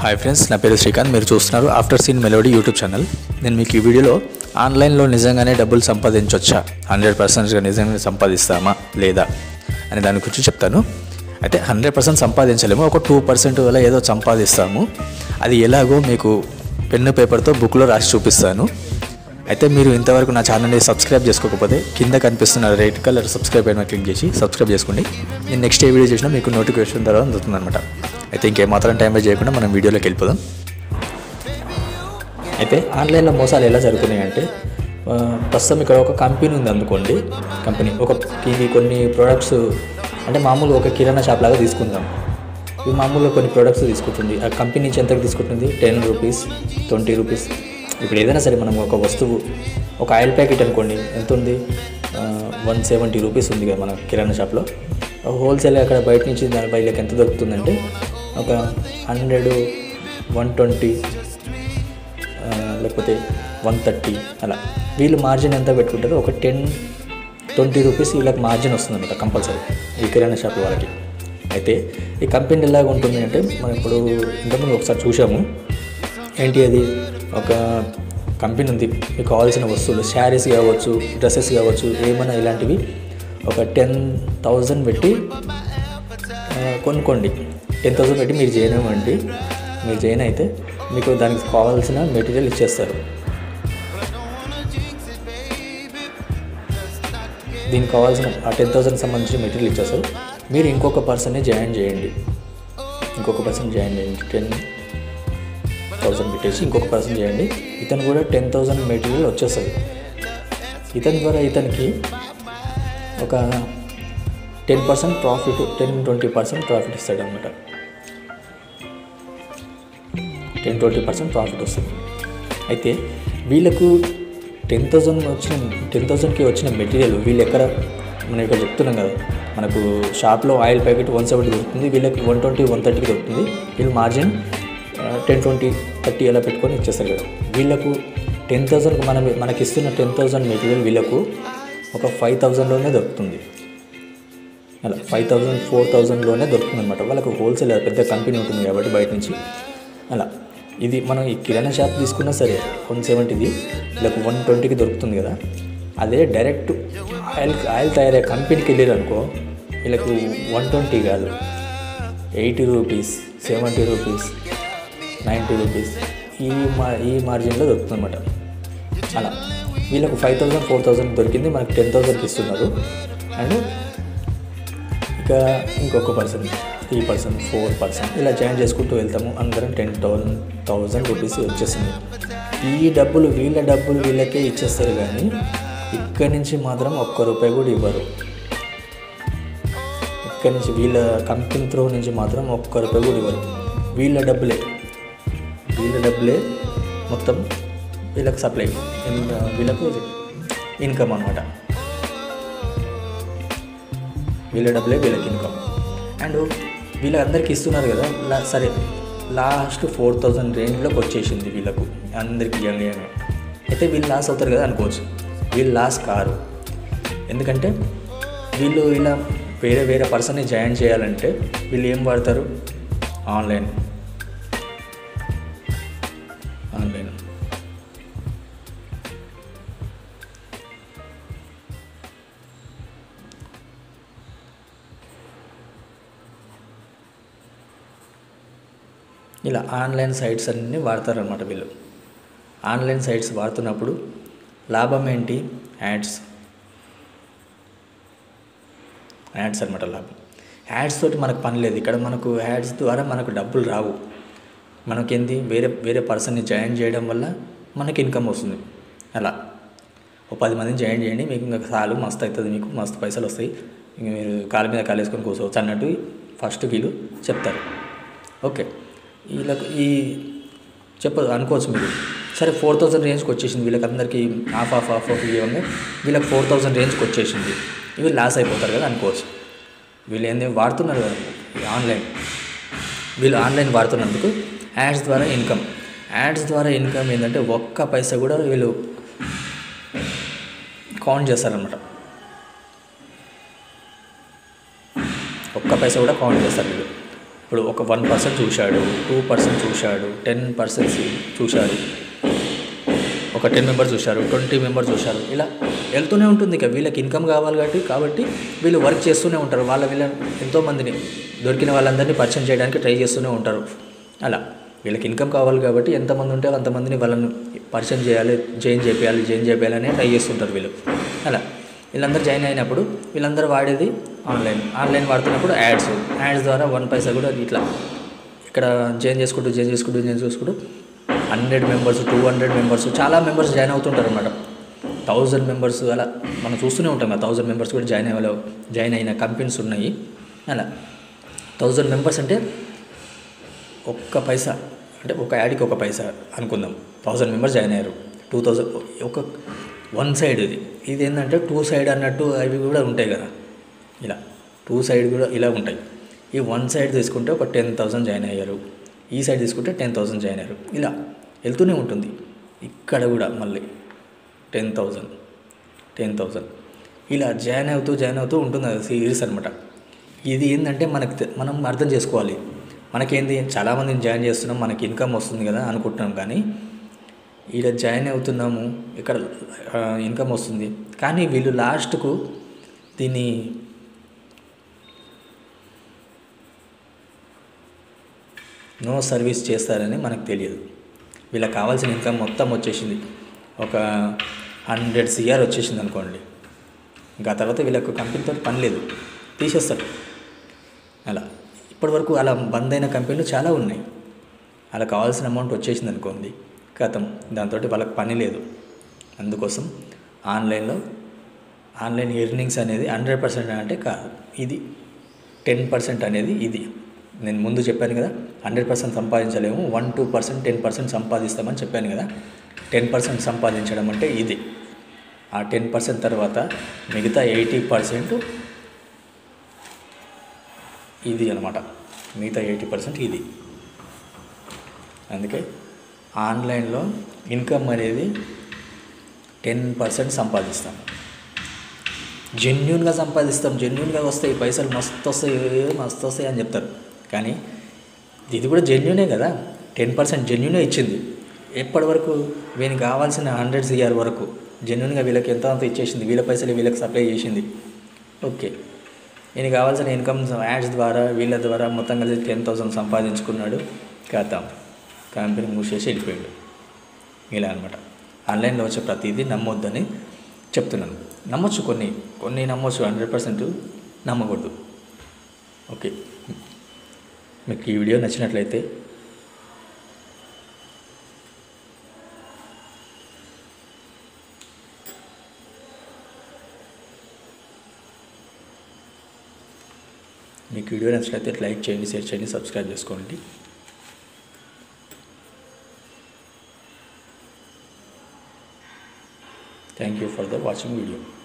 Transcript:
hi friends నా పేరు శ్రీకాంత్ మీరు చూస్తున్నారు after scene melody YouTube channel నేను మీకు ఈ వీడియోలో ఆన్లైన్లో నిజంగానే డబ్బులు సంపాదించవచ్చా హండ్రెడ్ పర్సెంట్గా నిజంగానే సంపాదిస్తామా లేదా అని దాని గురించి చెప్తాను అయితే హండ్రెడ్ పర్సెంట్ సంపాదించలేము ఒక టూ పర్సెంట్ వల్ల ఏదో సంపాదిస్తాము అది ఎలాగో మీకు పెన్ను పేపర్తో బుక్లో రాసి చూపిస్తాను అయితే మీరు ఇంతవరకు నా ఛానల్ని సబ్స్క్రైబ్ చేసుకోకపోతే కింద కనిపిస్తున్న రెడ్ కలర్ సబ్స్క్రైబ్ అయిన క్లిక్ చేసి సబ్స్క్రైబ్ చేసుకోండి నేను నెక్స్ట్ ఏ వీడియో చేసినా మీకు నోటిఫికేషన్ ద్వారా అందుతుంది అనమాట అయితే ఇంకేమాత్రం టైం వేస్ట్ చేయకుండా మనం వీడియోలోకి వెళ్ళిపోదాం అయితే ఆన్లైన్లో మోసాలు ఎలా జరుగుతున్నాయి అంటే ఆ, ప్రస్తుతం ఇక్కడ ఒక కంపెనీ ఉంది అనుకోండి కంపెనీ ఒక ఇది కొన్ని ప్రొడక్ట్స్ అంటే మామూలుగా ఒక కిరాణా షాప్ లాగా తీసుకుందాం ఇది మామూలుగా కొన్ని ప్రొడక్ట్స్ తీసుకుంటుంది ఆ కంపెనీ నుంచి ఎంతకు తీసుకుంటుంది టెన్ రూపీస్ ట్వంటీ రూపీస్ ఇప్పుడు ఏదైనా సరే మనం ఒక వస్తువు ఒక ఆయిల్ ప్యాకెట్ అనుకోండి ఎంత ఉంది వన్ సెవెంటీ రూపీస్ ఉంది కదా మన కిరాణా షాప్లో హోల్సేల్ అక్కడ బయట నుంచి దాని బయటకి ఎంత దొరుకుతుందంటే ఒక హండ్రెడ్ వన్ ట్వంటీ ఆ, లేకపోతే వన్ థర్టీ అలా వీళ్ళు మార్జిన్ ఎంత పెట్టుకుంటారో ఒక టెన్ ట్వంటీ రూపీస్ వీళ్ళకి మార్జిన్ వస్తుందన్నమాట కంపల్సరీ ఈ కిరాణా షాప్ వాళ్ళకి అయితే ఈ కంపెనీ ఎలాగ ఉంటుంది అంటే మనం ఇప్పుడు ఇంతకుముందు ఒకసారి చూసాము ఏంటి అది ఒక కంపెనీ ఉంది మీకు కావాల్సిన వస్తువులు శారీస్ కావచ్చు డ్రెస్సెస్ కావచ్చు ఏమైనా ఇలాంటివి ఒక టెన్ థౌజండ్ పెట్టి ఆ, కొనుక్కోండి టెన్ థౌసండ్ పెట్టి మీరు జాయిన్ అవ్వండి మీరు జాయిన్ అయితే మీకు దానికి కావాల్సిన మెటీరియల్ ఇచ్చేస్తారు దీనికి కావాల్సిన ఆ టెన్ థౌసండ్ సంబంధించిన మెటీరియల్ ఇచ్చేస్తారు మీరు ఇంకొక పర్సన్ని జాయిన్ చేయండి ఇంకొక పర్సన్ జాయిన్ చేయండి టెన్ థౌసండ్ పెట్టేసి ఇంకొక పర్సన్ చేయండి ఇతను కూడా టెన్ థౌసండ్ మెటీరియల్ వచ్చేస్తుంది ఇతని ద్వారా ఇతనికి ఒక ten percent profit ten twenty percent profit ఇస్తాడు అనమాట టెన్ ట్వంటీ పర్సెంట్ ప్రాఫిట్ వస్తుంది అయితే వీళ్ళకు టెన్ థౌజండ్ వచ్చిన టెన్ థౌజండ్కి వచ్చిన మెటీరియల్ వీళ్ళు ఎక్కడ మనం ఇక్కడ చెప్తున్నాం కదా మనకు షాప్లో ఆయిల్ ప్యాకెట్ వన్ సెవెంటీ దొరుకుతుంది వీళ్ళకి వన్ ట్వంటీ వన్ థర్టీకి దొరుకుతుంది వీళ్ళు మార్జిన్ టెన్ ట్వంటీ థర్టీ అలా పెట్టుకొని ఇచ్చేస్తారు కదా వీళ్ళకు టెన్ థౌజండ్కి మనం మనకి ఇస్తున్న టెన్ థౌజండ్ మెటీరియల్ వీళ్ళకు ఒక ఫైవ్ థౌజండ్లోనే దొరుకుతుంది అలా ఫైవ్ థౌజండ్ ఫోర్ థౌజండ్లోనే దొరుకుతుంది అనమాట వాళ్ళకు హోల్సేల్ పెద్ద కంపెనీ ఉంటుంది కాబట్టి బయట నుంచి అలా ఇది మనం ఈ కిరాణా షాప్ తీసుకున్నా సరే వన్ సెవెంటీది వీళ్ళకు వన్ ట్వంటీకి దొరుకుతుంది కదా అదే డైరెక్ట్ ఆయిల్ ఆయిల్ తయారయ్యే కంపెనీకి వెళ్ళారు అనుకో వీళ్ళకు వన్ ట్వంటీ కాదు eighty rupees seventy rupees ninety rupees ఈ మా ఈ మార్జిన్లో దొరుకుతుంది అనమాట అలా వీళ్ళకు ఫైవ్ థౌసండ్ ఫోర్ థౌసండ్ దొరికింది మనకు టెన్ థౌసండ్కి ఇస్తున్నారు అండ్ ఇక ఇంకొక person three person four person ఇలా జాయిన్ చేసుకుంటూ వెళ్తాము అందరం టెన్ థౌసండ్ థౌజండ్ రూపీస్ వచ్చేసింది ఈ డబ్బులు వీళ్ళ డబ్బులు వీళ్ళకే ఇచ్చేస్తారు కానీ ఇక్కడి నుంచి మాత్రం ఒక్క రూపాయి కూడా ఇవ్వరు ఇక్కడి నుంచి వీళ్ళ కంపెనీ త్రూ నుంచి మాత్రం ఒక్క రూపాయి కూడా ఇవ్వరు వీళ్ళ డబ్బులే వీళ్ళ డబ్బులే మొత్తం వీళ్ళకి సప్లై వీళ్ళకు ఇన్కమ్ అనమాట వీళ్ళ డబ్బులే వీళ్ళకి ఇన్కమ్ అండ్ వీళ్ళందరికీ ఇస్తున్నారు కదా లా సరే లాస్ట్ ఫోర్ థౌజండ్ రేంజ్లోకి వచ్చేసింది వీళ్ళకు అందరికి ఇవ్వండి అని అయితే వీళ్ళు లాస్ అవుతారు కదా అనుకోవచ్చు వీళ్ళు లాస్ కారు ఎందుకంటే వీళ్ళు ఇలా వేరే వేరే పర్సన్ని జాయిన్ చేయాలంటే వీళ్ళు ఏం వాడతారు ఆన్లైన్ ఆన్లైన్ ఇలా ఆన్లైన్ సైట్స్ అన్నీ వాడతారనమాట వీళ్ళు ఆన్లైన్ సైట్స్ వాడుతున్నప్పుడు లాభం ఏంటి యాడ్స్ యాడ్స్ అనమాట లాభం యాడ్స్ తోటి మనకు పని లేదు ఇక్కడ మనకు యాడ్స్ ద్వారా మనకు డబ్బులు రావు మనకేంది వేరే వేరే పర్సన్ని జాయిన్ చేయడం వల్ల మనకి ఇన్కమ్ వస్తుంది అలా ఒక పది మందిని జాయిన్ చేయండి మీకు ఇంకా చాలు మస్తు అవుతుంది మీకు మస్తు పైసలు వస్తాయి ఇంక మీరు కాలు మీద కాలు వేసుకొని కూర్చోవచ్చు అన్నట్టు ఫస్ట్ వీళ్ళు చెప్తారు ఓకే వీళ్ళకు ఈ చెప్పదు అనుకోవచ్చు మీరు సరే ఫోర్ థౌసండ్ రేంజ్కి వచ్చేసింది వీళ్ళకి అందరికీ హాఫ్ ఆఫ్ హాఫ్ ఆఫ్ ఇవ్వంగా వీళ్ళకి ఫోర్ థౌసండ్ రేంజ్కి వచ్చేసింది ఇవి లాస్ అయిపోతారు కదా అనుకోవచ్చు వీళ్ళు ఏంది వాడుతున్నారు కదా ఈ ఆన్లైన్ వీళ్ళు ఆన్లైన్ వాడుతున్నందుకు యాడ్స్ ద్వారా ఇన్కమ్ యాడ్స్ ద్వారా ఇన్కమ్ ఏంటంటే ఒక్క పైసా కూడా వీళ్ళు కౌంట్ చేస్తారనమాట ఒక్క పైసా కూడా కౌంట్ చేస్తారు వీళ్ళు ఇప్పుడు ఒక వన్ పర్సెంట్ చూశాడు టూ పర్సెంట్ చూశాడు టెన్ పర్సెంట్స్ చూశాడు ఒక టెన్ మెంబర్స్ చూశారు ట్వంటీ మెంబర్స్ చూశారు ఇలా వెళ్తూనే ఉంటుంది ఇక వీళ్ళకి ఇన్కమ్ కావాలి కాబట్టి కాబట్టి వీళ్ళు వర్క్ చేస్తూనే ఉంటారు వాళ్ళ వీళ్ళ ఎంతోమందిని దొరికిన వాళ్ళందరినీ పరిచయం చేయడానికి ట్రై చేస్తూనే ఉంటారు అలా వీళ్ళకి ఇన్కమ్ కావాలి కాబట్టి ఎంతమంది ఉంటే అంతమందిని వాళ్ళని పరిచయం చేయాలి జాయిన్ చేయాలి జాయిన్ చేయాలని ట్రై చేస్తుంటారు వీళ్ళు అలా వీళ్ళందరూ జాయిన్ అయినప్పుడు వీళ్ళందరూ వాడేది ఆన్లైన్ ఆన్లైన్ వాడుతున్నప్పుడు యాడ్స్ యాడ్స్ ద్వారా వన్ పైసా కూడా ఇట్లా ఇక్కడ జాయిన్ చేసుకుంటూ జాయిన్ చేసుకుంటూ జాయిన్ చేసుకుంటూ hundred members two hundred members చాలా మెంబర్స్ జాయిన్ అవుతుంటారు అనమాట థౌజండ్ మెంబర్స్ అలా మనం చూస్తూనే ఉంటాం కదా థౌజండ్ మెంబర్స్ కూడా జాయిన్ అయ్యే జాయిన్ అయిన కంపెనీస్ ఉన్నాయి అలా థౌజండ్ మెంబర్స్ అంటే ఒక్క పైసా అంటే ఒక యాడ్కి ఒక పైసా అనుకుందాం థౌజండ్ మెంబర్స్ జాయిన్ అయ్యారు టూ థౌజండ్ ఒక వన్ సైడ్ ఇది ఇది ఏంటంటే టూ సైడ్ అన్నట్టు అవి కూడా ఉంటాయి కదా ఇలా టూ సైడ్ కూడా ఇలా ఉంటాయి ఈ వన్ సైడ్ తీసుకుంటే ఒక టెన్ థౌసండ్ జాయిన్ అయ్యారు ఈ సైడ్ తీసుకుంటే టెన్ థౌసండ్ జాయిన్ అయ్యారు ఇలా వెళ్తూనే ఉంటుంది ఇక్కడ కూడా మళ్ళీ టెన్ థౌజండ్ టెన్ థౌజండ్ ఇలా జాయిన్ అవుతూ జాయిన్ అవుతూ ఉంటుంది అది సిరీస్ అనమాట ఇది ఏంటంటే మనకు తె- మనం అర్థం చేసుకోవాలి మనకేంది చాలామందిని జాయిన్ చేస్తున్నాం మనకి ఇన్కమ్ వస్తుంది కదా అనుకుంటున్నాం కానీ ఈడ జాయిన్ అవుతున్నాము ఇక్కడ ఇన్కమ్ వస్తుంది కానీ వీళ్ళు లాస్ట్కు దీన్ని నో సర్వీస్ చేస్తారని మనకు తెలియదు వీళ్ళకి కావాల్సిన ఇన్కమ్ మొత్తం వచ్చేసింది ఒక హండ్రెడ్ సిఆర్ వచ్చేసింది అనుకోండి ఇంకా ఆ తర్వాత వీళ్ళకు కంపెనీతో పని లేదు తీసేస్తారు అలా ఇప్పటివరకు అలా బంద్ అయిన కంపెనీలు చాలా ఉన్నాయి అలా కావాల్సిన అమౌంట్ వచ్చేసింది అనుకోండి కథం దాంతో వాళ్ళకి పని లేదు అందుకోసం ఆన్లైన్లో ఆన్లైన్ ఎర్నింగ్స్ అనేది హండ్రెడ్ పర్సెంట్ అంటే కాదు ఇది టెన్ పర్సెంట్ అనేది ఇది నేను ముందు చెప్పాను కదా హండ్రెడ్ పర్సెంట్ సంపాదించలేము one two percent ten percent సంపాదిస్తామని చెప్పాను కదా టెన్ పర్సెంట్ సంపాదించడం అంటే ఇది ఆ టెన్ పర్సెంట్ తర్వాత మిగతా ఎయిటీ పర్సెంట్ ఇది అనమాట మిగతా ఎయిటీ పర్సెంట్ ఇది అందుకే ఆన్లైన్లో ఇన్కమ్ అనేది టెన్ పర్సెంట్ సంపాదిస్తాం జెన్యున్గా సంపాదిస్తాం జెన్యున్గా వస్తాయి పైసలు మస్తు వస్తాయి మస్తు వస్తాయి అని చెప్తారు కానీ ఇది కూడా జెన్యునే కదా టెన్ పర్సెంట్ జెన్యునే ఇచ్చింది ఎప్పటి వరకు వీనికి కావాల్సిన హండ్రెడ్ సిఆర్ వరకు జెన్యున్గా వీళ్ళకి ఎంత అంత ఇచ్చేసింది వీళ్ళ పైసలు వీళ్ళకి సప్లై చేసింది ఓకే ఈయనకి కావాల్సిన ఇన్కమ్ యాడ్స్ ద్వారా వీళ్ళ ద్వారా మొత్తం కలిసి టెన్ థౌసండ్ సంపాదించుకున్నాడు కథం కంపెనీ మూసేసి వెళ్ళిపోయాడు ఇలా అనమాట ఆన్లైన్లో వచ్చే ప్రతిదీ నమ్మొద్దని చెప్తున్నాను నమ్మొచ్చు కొన్ని కొన్ని నమ్మొచ్చు హండ్రెడ్ పర్సెంట్ నమ్మకూడదు ఓకే మీకు ఈ వీడియో నచ్చినట్లయితే మీకు వీడియో నచ్చినట్లయితే లైక్ చేయండి షేర్ చేయండి సబ్స్క్రైబ్ చేసుకోండి thank you for the watching video